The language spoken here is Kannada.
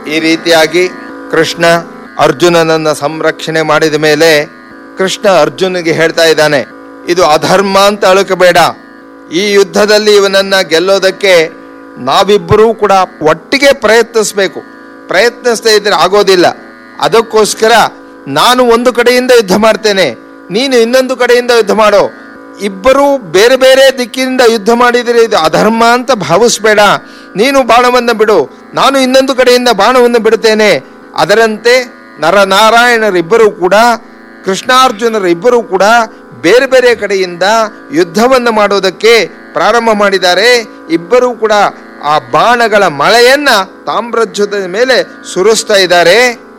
ಈ ರೀತಿಯಾಗಿ ಕೃಷ್ಣ ಅರ್ಜುನನನ್ನ ಸಂರಕ್ಷಣೆ ಮಾಡಿದ ಮೇಲೆ ಕೃಷ್ಣ ಅರ್ಜುನಿಗೆ ಹೇಳ್ತಾ ಇದ್ದಾನೆ ಇದು ಅಧರ್ಮ ಅಂತ ಅಳುಕಬೇಡ ಈ ಯುದ್ಧದಲ್ಲಿ ಇವನನ್ನ ಗೆಲ್ಲೋದಕ್ಕೆ ನಾವಿಬ್ಬರೂ ಕೂಡ ಒಟ್ಟಿಗೆ ಪ್ರಯತ್ನಿಸ್ಬೇಕು ಪ್ರಯತ್ನಿಸದೇ ಇದ್ರೆ ಆಗೋದಿಲ್ಲ ಅದಕ್ಕೋಸ್ಕರ ನಾನು ಒಂದು ಕಡೆಯಿಂದ ಯುದ್ಧ ಮಾಡ್ತೇನೆ ನೀನು ಇನ್ನೊಂದು ಕಡೆಯಿಂದ ಯುದ್ಧ ಮಾಡೋ ಇಬ್ಬರೂ ಬೇರೆ ಬೇರೆ ದಿಕ್ಕಿನಿಂದ ಯುದ್ಧ ಮಾಡಿದರೆ ಇದು ಅಧರ್ಮ ಅಂತ ಭಾವಿಸ್ಬೇಡ ನೀನು ಬಾಣವನ್ನು ಬಿಡು ನಾನು ಇನ್ನೊಂದು ಕಡೆಯಿಂದ ಬಾಣವನ್ನು ಬಿಡುತ್ತೇನೆ ಅದರಂತೆ ನರನಾರಾಯಣರಿಬ್ಬರೂ ಕೂಡ ಕೃಷ್ಣಾರ್ಜುನರಿಬ್ಬರೂ ಕೂಡ ಬೇರೆ ಬೇರೆ ಕಡೆಯಿಂದ ಯುದ್ಧವನ್ನು ಮಾಡೋದಕ್ಕೆ ಪ್ರಾರಂಭ ಮಾಡಿದ್ದಾರೆ ಇಬ್ಬರೂ ಕೂಡ ಆ ಬಾಣಗಳ ಮಳೆಯನ್ನ ತಾಮ್ರಧ್ವಜದ ಮೇಲೆ ಸುರಿಸ್ತಾ ಇದ್ದಾರೆ